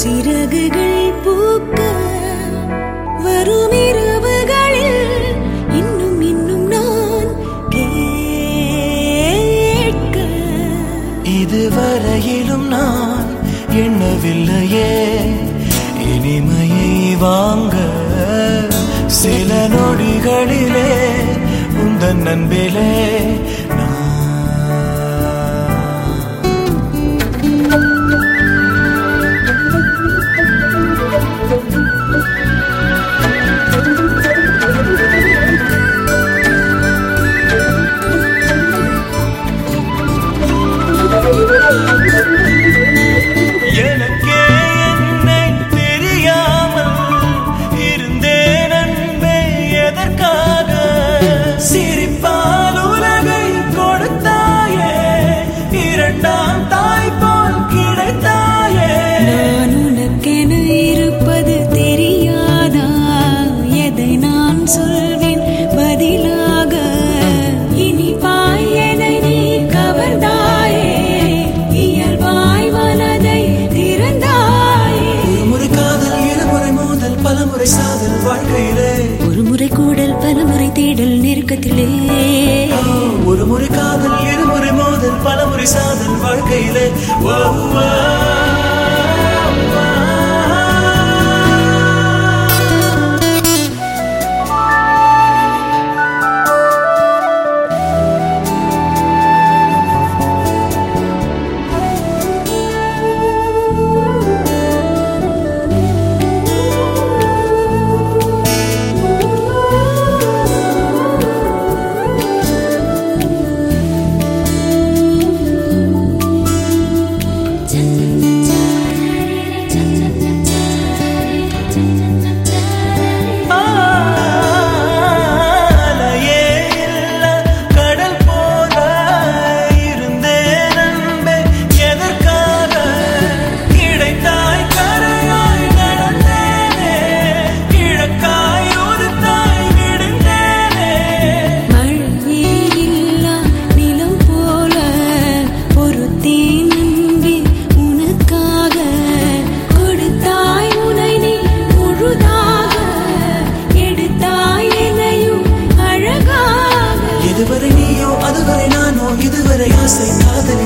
சிறகுகள் பூக்க வரும் இரவுகளில் இன்னும் இன்னும் நான் கேட்க இதுவரையிலும் நான் எண்ணவில்லையே இனிமையை வாங்க சில நொடிகளிலே உந்தன் நண்பிலே நான் எனக்கே என்னை தெரியாமல் இருந்தேன் அன்பே எதற்காக சிரிப்பால் உலகை கொடுத்தாயே இரண்டாம் தாய் போல் கிடைத்தாயே நான் உனக்கென இருப்பது தெரியாதா எதை நான் சொல்வேன் பதிலாக இனிப்பாய் என நீ கவர்ந்தாயே இயல்பாய் மனதை திறந்தாயே ஒரு காதல் இருமுறை மோதல் பலமுறை சாதல் வாழ்க்கையிலே ஒரு முறை கூடல் பலமுறை தேடல் நெருக்கத்திலே ஒரு முறை காதல் இருமுறை மோதல் பலமுறை சாதல் வாழ்க்கையிலே ஓ, ஓ, அலையே இல்ல கடல் போல இருந்தேன் அன்பே எதற்காக கிடைத்தாய் கரையாய் நடந்தேனே கிழக்காய் ஒரு தாய் விடுந்தேனே மழையே இல்லா நிலம் போல பொறுத்தேன் அன்பே உனக்காக கொடுத்தாய் உனை நீ முழுதாக எடுத்தாய் என்னையும் அழகாக இதுவரை நீயோ அதுவரை நானோ இதுவரை ஆசை காதலி